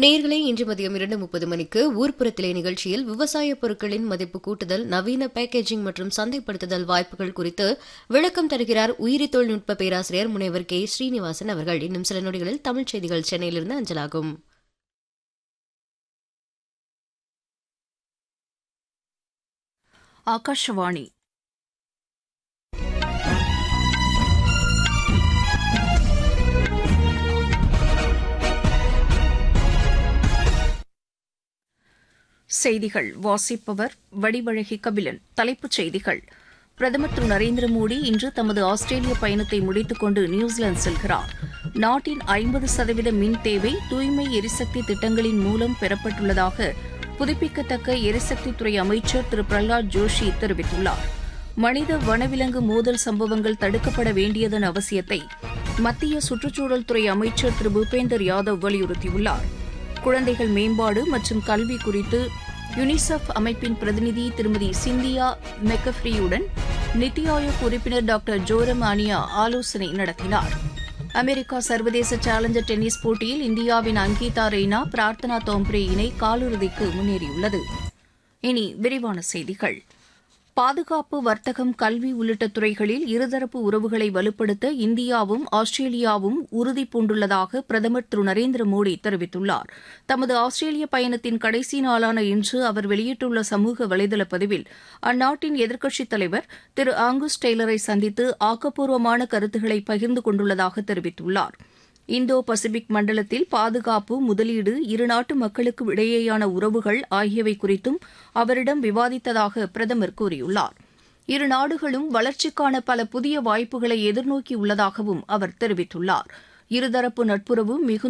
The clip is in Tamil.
நேயர்களே இன்று மதியம் இரண்டு முப்பது மணிக்கு ஊர்ப்புறத்திலே நிகழ்ச்சியில் விவசாய பொருட்களின் மதிப்பு கூட்டுதல் நவீன பேக்கேஜிங் மற்றும் சந்தைப்படுத்துதல் வாய்ப்புகள் குறித்து விளக்கம் தருகிறார் உயிரி தொழில்நுட்ப பேராசிரியர் முனைவர் கே ஸ்ரீனிவாசன் அவர்கள் இன்னும் சில நொடிகளில் தமிழ்ச் செய்திகள் சென்னையிலிருந்து அஞ்சலாகும் ಆಕಾಶವಾಣಿ செய்திகள் வாசிப்பவர் வடிவழகி கபிலன் தலைப்புச் செய்திகள் பிரதமர் திரு நரேந்திர மோடி இன்று தமது ஆஸ்திரேலிய பயணத்தை முடித்துக் கொண்டு நியூசிலாந்து செல்கிறார் நாட்டின் ஐம்பது சதவீத மின் தேவை தூய்மை எரிசக்தி திட்டங்களின் மூலம் பெறப்பட்டுள்ளதாக புதுப்பிக்கத்தக்க எரிசக்தித்துறை அமைச்சர் திரு பிரஹ்லாத் ஜோஷி தெரிவித்துள்ளார் மனித வனவிலங்கு மோதல் சம்பவங்கள் தடுக்கப்பட வேண்டியதன் அவசியத்தை மத்திய சுற்றுச்சூழல் துறை அமைச்சர் திரு பூபேந்தர் யாதவ் வலியுறுத்தியுள்ளார் குழந்தைகள் மேம்பாடு மற்றும் கல்வி குறித்து யுனிசெஃப் அமைப்பின் பிரதிநிதி திருமதி சிந்தியா மெக்கஃப்ரியுடன் நித்தி ஆயோக் உறுப்பினர் டாக்டர் ஜோரம் ஆனியா ஆலோசனை நடத்தினார் அமெரிக்கா சர்வதேச சேலஞ்சர் டென்னிஸ் போட்டியில் இந்தியாவின் அங்கீதா ரெய்னா பிரார்த்தனா தோம்ப்ரே இணை காலிறுதிக்கு முன்னேறியுள்ளது இனி விரிவான செய்திகள் பாதுகாப்பு வர்த்தகம் கல்வி உள்ளிட்ட துறைகளில் இருதரப்பு உறவுகளை வலுப்படுத்த இந்தியாவும் ஆஸ்திரேலியாவும் உறுதி பூண்டுள்ளதாக பிரதமர் திரு நரேந்திர மோடி தெரிவித்துள்ளார் தமது ஆஸ்திரேலிய பயணத்தின் கடைசி நாளான இன்று அவர் வெளியிட்டுள்ள சமூக வலைதள பதிவில் அந்நாட்டின் எதிர்க்கட்சித் தலைவர் திரு ஆங்கஸ் டெய்லரை சந்தித்து ஆக்கப்பூர்வமான கருத்துக்களை பகிர்ந்து கொண்டுள்ளதாக தெரிவித்துள்ளார் இந்தோ பசிபிக் மண்டலத்தில் பாதுகாப்பு முதலீடு இருநாட்டு மக்களுக்கும் இடையேயான உறவுகள் ஆகியவை குறித்தும் அவரிடம் விவாதித்ததாக பிரதமர் கூறியுள்ளார் இரு நாடுகளும் வளர்ச்சிக்கான பல புதிய வாய்ப்புகளை எதிர்நோக்கியுள்ளதாகவும் அவர் தெரிவித்துள்ளார் இருதரப்பு நட்புறவு மிகுந்த